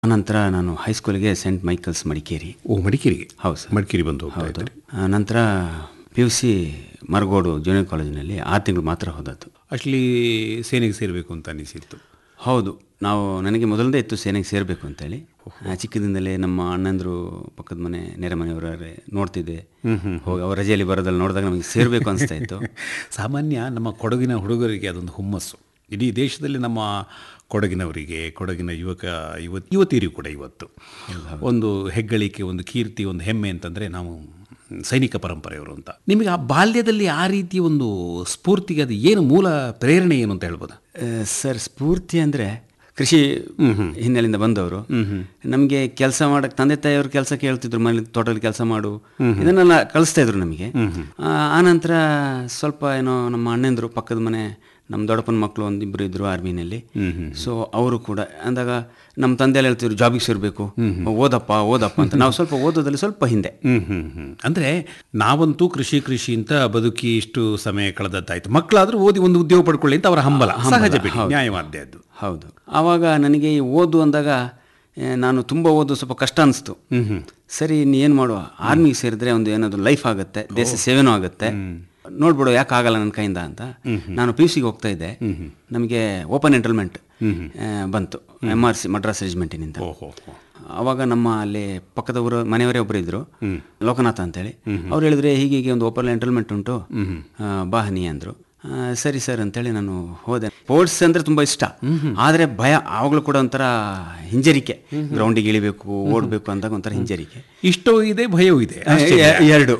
ನಂತರ ನಾನು ಹೈಸ್ಕೂಲಿಗೆ ಸೆಂಟ್ ಮೈಕಲ್ಸ್ ಮಡಿಕೇರಿ ಓ ಮಡಿಕೇರಿಗೆ ಹೌದು ಸರ್ ಮಡಿಕೇರಿ ಬಂದು ಹೋಗ್ತಾ ಹೌದು ಇದ್ರಿ ಆ, ನಂತರ P U C Maragodu junior ಕಾಲೇಜಿನಲ್ಲಿ ಆರು ತಿಂಗಳು ಮಾತ್ರ ಹೋದದ್ದು ಅಷ್ಟಲಿ ಸೇನೆಗೆ ಸೇರಬೇಕು ಅಂತ ಅನಿಸಿತ್ತು ಹೌದು ನಾವು ನನಗೆ ಮೊದಲದೇ ಇತ್ತು ಸೇನೆಗೆ ಸೇರಬೇಕು ಅಂತೇಳಿ ಆ, ಚಿಕ್ಕದಿಂದಲೇ ನಮ್ಮ ಅಣ್ಣಂದರು ಪಕ್ಕದ ಮನೆ ನೆರೆ ಮನೆಯವರೇ ನೋಡ್ತಿದ್ದೆ ಹೋಗಿ ಅವ್ರ ರಜೆಯಲ್ಲಿ ಬರೋದಲ್ಲಿ ನೋಡಿದಾಗ ನಮಗೆ ಸೇರಬೇಕು ಅನಿಸ್ತಾ ಇತ್ತು ಸಾಮಾನ್ಯ ನಮ್ಮ ಕೊಡಗಿನ ಹುಡುಗರಿಗೆ ಅದೊಂದು ಹುಮ್ಮಸ್ಸು ಇಡೀ ದೇಶದಲ್ಲಿ ನಮ್ಮ ಕೊಡಗಿನವರಿಗೆ ಕೊಡಗಿನ ಯುವಕ ಯುವ ಯುವತಿಯರಿಗೂ ಕೂಡ ಇವತ್ತು ಒಂದು ಹೆಗ್ಗಳಿಕೆ ಒಂದು ಕೀರ್ತಿ ಒಂದು ಹೆಮ್ಮೆ ಅಂತಂದರೆ ನಾವು ಸೈನಿಕ ಪರಂಪರೆಯವರು ಅಂತ ನಿಮಗೆ ಆ ಬಾಲ್ಯದಲ್ಲಿ ಆ ರೀತಿ ಒಂದು ಸ್ಫೂರ್ತಿಗೆ ಅದು ಏನು ಮೂಲ ಪ್ರೇರಣೆ ಏನು ಅಂತ ಹೇಳ್ಬೋದಾ ಆ, ಸರ್ ಸ್ಫೂರ್ತಿ ಅಂದರೆ ಕೃಷಿ ಹಿನ್ನೆಲೆಯಿಂದ ಬಂದವರು ನಮಗೆ ಕೆಲಸ ಮಾಡಕ್ಕೆ ತಂದೆ ತಾಯಿಯವರು ಕೆಲಸ ಕೇಳ್ತಿದ್ರು ಮನೇಲಿ ತೋಟದಲ್ಲಿ ಕೆಲಸ ಮಾಡು ಇದನ್ನೆಲ್ಲ ಕಳಿಸ್ತಾ ಇದ್ರು ನಮಗೆ ಆ, ಆನಂತರ ಸ್ವಲ್ಪ ಏನೋ ನಮ್ಮ ಅಣ್ಣಂದರು ಪಕ್ಕದ ಮನೆ ನಮ್ಮ ದೊಡ್ಡಪ್ಪನ ಮಕ್ಕಳು ಒಂದಿಬ್ಬರು ಇದ್ರು ಆರ್ಮಿನಲ್ಲಿ ಸೊ ಅವರು ಕೂಡ ಅಂದಾಗ ನಮ್ಮ ತಂದೆಯಲ್ಲಿ ಹೇಳ್ತಿದ್ರು ಜಾಬಿಗೆ ಸೇರಬೇಕು ಓದಪ್ಪ ಓದಪ್ಪ ಅಂತ ನಾವು ಸ್ವಲ್ಪ ಓದೋದಲ್ಲಿ ಸ್ವಲ್ಪ ಹಿಂದೆ ಹ್ಮ್ ಹ್ಮ್ ಹ್ಮ್ ಅಂದ್ರೆ ನಾವಂತೂ ಕೃಷಿ ಕೃಷಿ ಅಂತ ಬದುಕಿ ಇಷ್ಟು ಸಮಯ ಕಳೆದದ್ದಾಯ್ತು ಮಕ್ಕಳಾದ್ರೂ ಓದಿ ಒಂದು ಉದ್ಯೋಗ ಪಡ್ಕೊಳ್ಳಿ ಅಂತ ಅವರ ಹಂಬಲ ಸಹಜ ಬಿಡಿ ನ್ಯಾಯವಾದ್ಯ ಅದು ಹೌದು ಆವಾಗ ನನಗೆ ಈ ಓದು ಅಂದಾಗ ಏ, ನಾನು ತುಂಬ ಓದು ಸ್ವಲ್ಪ ಕಷ್ಟ ಅನಿಸ್ತು ಸರಿ ನೀ ಏನು ಮಾಡುವ ಆರ್ಮಿಗೆ ಸೇರಿದ್ರೆ ಒಂದು ಏನಾದರೂ ಲೈಫ್ ಆಗುತ್ತೆ ದೇಶ ಸೇವೆನೂ ಆಗುತ್ತೆ ನೋಡ್ಬಿಡು ಯಾಕೆ ಆಗಲ್ಲ ನನ್ನ ಕೈಯಿಂದ ಅಂತ ನಾನು ಪಿ ಯು ಸಿಗೆ ಹೋಗ್ತಾ ಇದ್ದೆ ನಮಗೆ ಓಪನ್ ಎಂಟ್ರಲ್ಮೆಂಟ್ ಬಂತು ಎಮ್ ಆರ್ ಸಿ ಮಡ್ರಾಸ್ ರೆಜಿಮೆಂಟಿನಿಂದ ಓಹೋ ಅವಾಗ ನಮ್ಮ ಅಲ್ಲಿ ಪಕ್ಕದ ಊರು ಮನೆಯವರೇ ಒಬ್ಬರು ಇದ್ರು ಲೋಕನಾಥ ಅಂತೇಳಿ ಅವ್ರು ಹೇಳಿದ್ರೆ ಹೀಗೆ ಹೀಗೆ ಒಂದು ಓಪನ್ ಎಂಟ್ರಲ್ಮೆಂಟ್ ಉಂಟು ಆ, ಬಾ ನೀ ಅಂದರು ಆ, ಸರಿ ಸರ್ ಅಂತೇಳಿ ನಾನು ಹೋದೆ ಸ್ಪೋರ್ಟ್ಸ್ ಅಂದರೆ ತುಂಬ ಇಷ್ಟ ಆದರೆ ಭಯ ಆವಾಗಲೂ ಕೂಡ ಒಂಥರ ಹಿಂಜರಿಕೆ ಗ್ರೌಂಡಿಗೆ ಇಳಿಬೇಕು ಓಡಬೇಕು ಅಂದಾಗ ಒಂಥರ ಹಿಂಜರಿಕೆ ಇಷ್ಟೋ ಇದೆ ಭಯವೂ ಇದೆ ಎ- ಎರಡು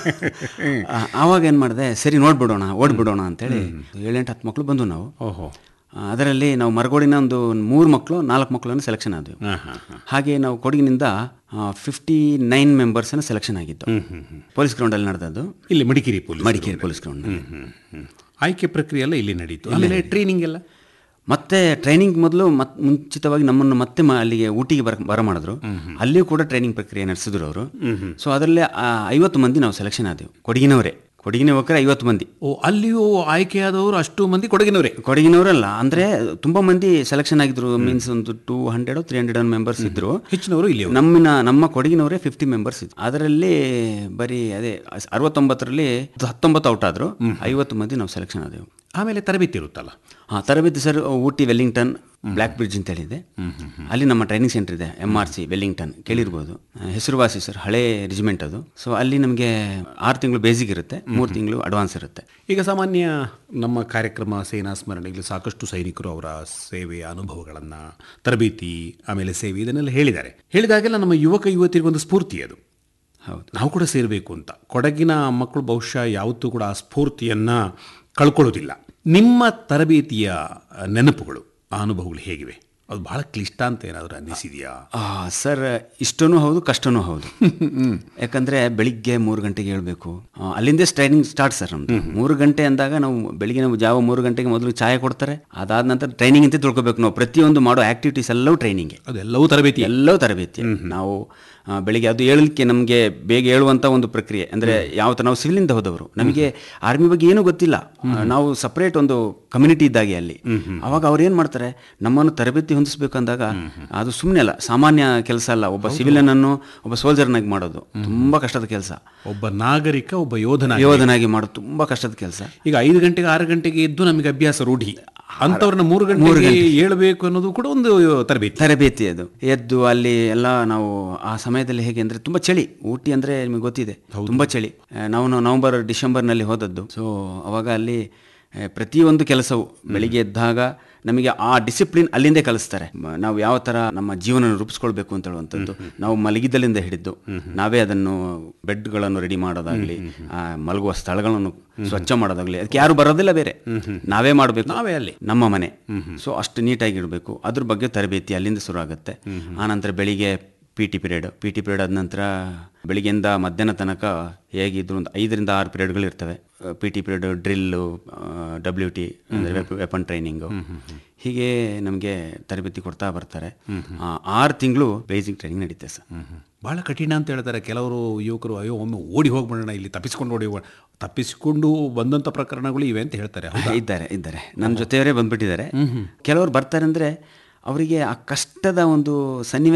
ಆ, ಆವಾಗ ಏನು ಮಾಡಿದೆ ಸರಿ ನೋಡ್ಬಿಡೋಣ ಓಡ್ಬಿಡೋಣ ಅಂತೇಳಿ ಏಳೆಂಟು ಹತ್ತು ಮಕ್ಕಳು ಬಂದು ನಾವು ಓಹೋ ಆ, ಅದರಲ್ಲಿ ನಾವು ಮರಗೋಡಿನ ಒಂದು ಮೂರು ಮಕ್ಕಳು ನಾಲ್ಕು ಮಕ್ಕಳನ್ನು ಸೆಲೆಕ್ಷನ್ ಆದವು ಹಾ ಹಾ ಹಾ ಹಾಗೆ ನಾವು ಕೊಡಗಿನಿಂದ ಫಿಫ್ಟಿ ನೈನ್ ಮೆಂಬರ್ಸನ್ನು ಸೆಲೆಕ್ಷನ್ ಆಗಿತ್ತು ಪೊಲೀಸ್ ಗ್ರೌಂಡಲ್ಲಿ ನಡೆದದ್ದು ಇಲ್ಲಿ Madikeri police Madikeri police ground ಹ್ಮ್, ಹ್ಮ್. ಆಯ್ಕೆ ಪ್ರಕ್ರಿಯೆ ಎಲ್ಲ ಇಲ್ಲಿ ನಡೀತು ಆಮೇಲೆ ಟ್ರೈನಿಂಗ್ ಎಲ್ಲ ಮತ್ತೆ ಟ್ರೈನಿಂಗ್ ಮೊದಲು ಮತ್ ಮುಂಚಿತವಾಗಿ ನಮ್ಮನ್ನು ಮತ್ತೆ ಮ- ಅಲ್ಲಿಗೆ ಊಟಿಗೆ ಬರ ಬರ ಮಾಡಿದ್ರು ಅಲ್ಲಿಯೂ ಕೂಡ ಟ್ರೈನಿಂಗ್ ಪ್ರಕ್ರಿಯೆ ನಡೆಸಿದ್ರು ಅವರು ಸೊ ಅದರಲ್ಲಿ ಐವತ್ತು ಮಂದಿ ನಾವು ಸೆಲೆಕ್ಷನ್ ಆದೆವು ಕೊಡಗಿನವರೇ ಕೊಡಗಿನ ಯುವಕರೇ ಐವತ್ತು ಮಂದಿ ಓ ಅಲ್ಲಿಯೂ ಆಯ್ಕೆಯಾದವರು ಅಷ್ಟು ಮಂದಿ ಕೊಡಗಿನವರೇ ಕೊಡಗಿನವರಲ್ಲ ಅಂದ್ರೆ ತುಂಬಾ ಮಂದಿ ಸೆಲೆಕ್ಷನ್ ಆಗಿದ್ರು ಮೀನ್ಸ್ ಒಂದು two hundred three hundred members ಇದ್ರು ಹೆಚ್ಚಿನವರು ಇಲ್ಲಿ ನಮ್ಮಿನ ನಮ್ಮ ಕೊಡಗಿನವರೇ ಫಿಫ್ಟಿ ಮೆಂಬರ್ಸ್ ಇದ್ರು ಅದರಲ್ಲಿ ಬರೀ ಅದೇ ಅರವತ್ತೊಂಬತ್ತರಲ್ಲಿ ಹತ್ತೊಂಬತ್ತು ಔಟ್ ಆದ್ರು ಐವತ್ತು ಮಂದಿ ನಾವು ಸೆಲೆಕ್ಷನ್ ಆದೆವು ಆಮೇಲೆ ತರಬೇತಿ ಇರುತ್ತಲ್ಲ ಹಾಂ ತರಬೇತಿ sir Ooty Wellington black bridge ಅಂತ ಹೇಳಿದೆ ಅಲ್ಲಿ ನಮ್ಮ ಟ್ರೈನಿಂಗ್ ಸೆಂಟರ್ ಇದೆ ಎಮ್ ಆರ್ ಸಿ ವೆಲ್ಲಿಂಗ್ಟನ್ ಕೇಳಿರ್ಬೋದು ಆ, ಹೆಸರುವಾಸಿ ಸರ್ ಹಳೆ ರೆಜಿಮೆಂಟ್ ಅದು ಸೊ ಅಲ್ಲಿ ನಮಗೆ ಆರು ತಿಂಗಳು ಬೇಸಿಕ್ ಇರುತ್ತೆ ಮೂರು ತಿಂಗಳು ಅಡ್ವಾನ್ಸ್ ಇರುತ್ತೆ ಈಗ ಸಾಮಾನ್ಯ ನಮ್ಮ ಕಾರ್ಯಕ್ರಮ ಸೇನಾ ಸ್ಮರಣೆಯಲ್ಲಿ ಸಾಕಷ್ಟು ಸೈನಿಕರು ಅವರ ಸೇವೆಯ ಅನುಭವಗಳನ್ನು ತರಬೇತಿ ಆಮೇಲೆ ಸೇವೆ ಇದನ್ನೆಲ್ಲ ಹೇಳಿದ್ದಾರೆ ಹೇಳಿದಾಗೆಲ್ಲ ನಮ್ಮ ಯುವಕ ಯುವತಿಯರಿಗೆ ಒಂದು ಸ್ಫೂರ್ತಿ ಅದು ಹೌದು ನಾವು ಕೂಡ ಸೇರಬೇಕು ಅಂತ ಕೊಡಗಿನ ಮಕ್ಕಳು ಬಹುಶಃ ಯಾವತ್ತೂ ಕೂಡ ಆ ಸ್ಫೂರ್ತಿಯನ್ನು ಕಳ್ಕೊಳ್ಳೋದಿಲ್ಲ ನಿಮ್ಮ ತರಬೇತಿಯ ನೆನಪುಗಳು ಆ ಅನುಭವಗಳು ಹೇಗಿವೆ ಅದು ಬಹಳ ಕ್ಲಿಷ್ಟ ಅಂತ ಏನಾದರೂ ಅನ್ನಿಸಿದೆಯಾ ಆ, ಸರ್ ಇಷ್ಟನೂ ಹೌದು ಕಷ್ಟನೂ ಹೌದು ಯಾಕಂದ್ರೆ ಬೆಳಿಗ್ಗೆ ಮೂರು ಗಂಟೆಗೆ ಹೇಳ್ಬೇಕು ಆ, ಅಲ್ಲಿಂದೇ ಟ್ರೈನಿಂಗ್ ಸ್ಟಾರ್ಟ್ ಸರ್ ನಮ್ದು ಮೂರು ಗಂಟೆ ಅಂದಾಗ ನಾವು ಬೆಳಿಗ್ಗೆ ನಾವು ಜಾವ ಮೂರು ಗಂಟೆಗೆ ಮೊದಲು ಚಾಯ್ ಕೊಡ್ತಾರೆ ಅದಾದ ನಂತರ ಟ್ರೈನಿಂಗ್ ಅಂತ ತಿಳ್ಕೊಬೇಕು ನಾವು ಪ್ರತಿಯೊಂದು ಮಾಡೋ ಆಕ್ಟಿವಿಟೀಸ್ ಎಲ್ಲವೂ ಟ್ರೈನಿಂಗ್ ಅದೆಲ್ಲವೂ ತರಬೇತಿ ಎಲ್ಲವೂ ತರಬೇತಿ ನಾವು ಆ, ಬೆಳಿಗ್ಗೆ ಅದು ಹೇಳಲಿಕ್ಕೆ ನಮಗೆ ಬೇಗ ಹೇಳುವಂಥ ಒಂದು ಪ್ರಕ್ರಿಯೆ ಅಂದರೆ ಯಾವ ಥರ ನಾವು ಸಿವಿಲಿಂದ ಹೋದವರು ನಮಗೆ ಆರ್ಮಿ ಬಗ್ಗೆ ಏನೂ ಗೊತ್ತಿಲ್ಲ ಆ, ನಾವು ಸಪ್ರೇಟ್ ಒಂದು ಕಮ್ಯುನಿಟಿ ಇದ್ದಾಗೆ ಅಲ್ಲಿ ಅವಾಗ ಅವ್ರು ಏನು ಮಾಡ್ತಾರೆ ನಮ್ಮನ್ನು ತರಬೇತಿ ಹೊಂದಿಸ್ಬೇಕು ಅಂದಾಗ ಅದು ಸುಮ್ಮನೆ ಅಲ್ಲ ಸಾಮಾನ್ಯ ಕೆಲಸ ಅಲ್ಲ ಒಬ್ಬ ಸಿವಿಲಿಯನ್ ಅನ್ನು ಒಬ್ಬ ಸೋಲ್ಜರ್ನಾಗಿ ಮಾಡೋದು ತುಂಬ ಕಷ್ಟದ ಕೆಲಸ ಒಬ್ಬ ನಾಗರಿಕ ಒಬ್ಬ ಯೋಧನ ಯೋಧನಾಗಿ ಮಾಡೋದು ತುಂಬ ಕಷ್ಟದ ಕೆಲಸ ಈಗ ಐದು ಗಂಟೆಗೆ ಆರು ಗಂಟೆಗೆ ಎದ್ದು ನಮಗೆ ಅಭ್ಯಾಸ ರೂಢಿ ಅಂಥವ್ರನ್ನ ಮೂರು ಗಂಟೆಗೆ ಏಳಬೇಕು ಅನ್ನೋದು ಕೂಡ ಒಂದು ತರಬೇತಿ ತರಬೇತಿ ಅದು ಎದ್ದು ಅಲ್ಲಿ ಎಲ್ಲ ನಾವು ಆ ಸಮಯದಲ್ಲಿ ಹೇಗೆ ಅಂದ್ರೆ ತುಂಬಾ ಚಳಿ ಊಟಿ ಅಂದ್ರೆ ನಿಮಗೆ ಗೊತ್ತಿದೆ ತುಂಬಾ ಚಳಿ ಆ, ನಾವು ನಾವು ನವೆಂಬರ್ ಡಿಸೆಂಬರ್ನಲ್ಲಿ ಹೋದದ್ದು ಸೊ ಅವಾಗ ಅಲ್ಲಿ ಆ, ಪ್ರತಿಯೊಂದು ಕೆಲಸವು ಬೆಳಿಗ್ಗೆ ಎದ್ದಾಗ ನಮಗೆ ಆ ಡಿಸಿಪ್ಲಿನ್ ಅಲ್ಲಿಂದೇ ಕಲಿಸ್ತಾರೆ ಮ- ನಾವು ಯಾವ ಥರ ನಮ್ಮ ಜೀವನ ರೂಪಿಸ್ಕೊಳ್ಬೇಕು ಅಂತ ಹೇಳುವಂಥದ್ದು ನಾವು ಮಲಗಿದ್ದಲ್ಲಿಂದ ಹಿಡಿದು ನಾವೇ ಅದನ್ನು ಬೆಡ್ಗಳನ್ನು ರೆಡಿ ಮಾಡೋದಾಗ್ಲಿ ಆ, ಮಲಗುವ ಸ್ಥಳಗಳನ್ನು ಸ್ವಚ್ಛ ಮಾಡೋದಾಗ್ಲಿ ಅದಕ್ಕೆ ಯಾರು ಬರೋದಿಲ್ಲ ಬೇರೆ ನಾವೇ ಮಾಡಬೇಕು ನಾವೇ ಅಲ್ಲಿ ನಮ್ಮ ಮನೆ ಸೊ ಅಷ್ಟು ನೀಟಾಗಿ ಇಡಬೇಕು ಅದ್ರ ಬಗ್ಗೆ ತರಬೇತಿ ಅಲ್ಲಿಂದ ಶುರು ಆಗುತ್ತೆ ಆನಂತರ ಬೆಳಿಗ್ಗೆ P T period P T period ಆದ ನಂತರ ಬೆಳಿಗ್ಗೆಯಿಂದ ಮಧ್ಯಾಹ್ನ ತನಕ ಹೇಗಿದ್ರು ಒಂದು ಐದರಿಂದ ಆರು ಪಿರಿಯಡ್ಗಳು ಇರ್ತವೆ P T period drill W T ಅಂದರೆ ವೆಪನ್ ಟ್ರೈನಿಂಗು ಹೀಗೆ ನಮಗೆ ತರಬೇತಿ ಕೊಡ್ತಾ ಬರ್ತಾರೆ ಆ, ಆರು ತಿಂಗಳು ಬೇಸಿಕ್ ಟ್ರೈನಿಂಗ್ ನಡೀತೆ ಸರ್ ಬಹಳ ಕಠಿಣ ಅಂತ ಹೇಳ್ತಾರೆ ಕೆಲವರು ಯುವಕರು ಅಯ್ಯೋ ಒಮ್ಮೆ ಓಡಿ ಹೋಗ್ಬಿಡೋಣ ಇಲ್ಲಿ ತಪ್ಪಿಸ್ಕೊಂಡು ಓಡಿ ಹೋಗೋಣ ತಪ್ಪಿಸಿಕೊಂಡು ಬಂದಂಥ ಪ್ರಕರಣಗಳು ಇವೆ ಅಂತ ಹೇಳ್ತಾರೆ ಇದ್ದಾರೆ ಇದ್ದಾರೆ ನನ್ನ ಜೊತೆಯವರೇ ಬಂದ್ಬಿಟ್ಟಿದ್ದಾರೆ ಕೆಲವರು ಬರ್ತಾರೆ ಅಂದರೆ ಅವರಿಗೆ ಆ ಕಷ್ಟದ ಒಂದು ಸನ್ನಿವೇಶ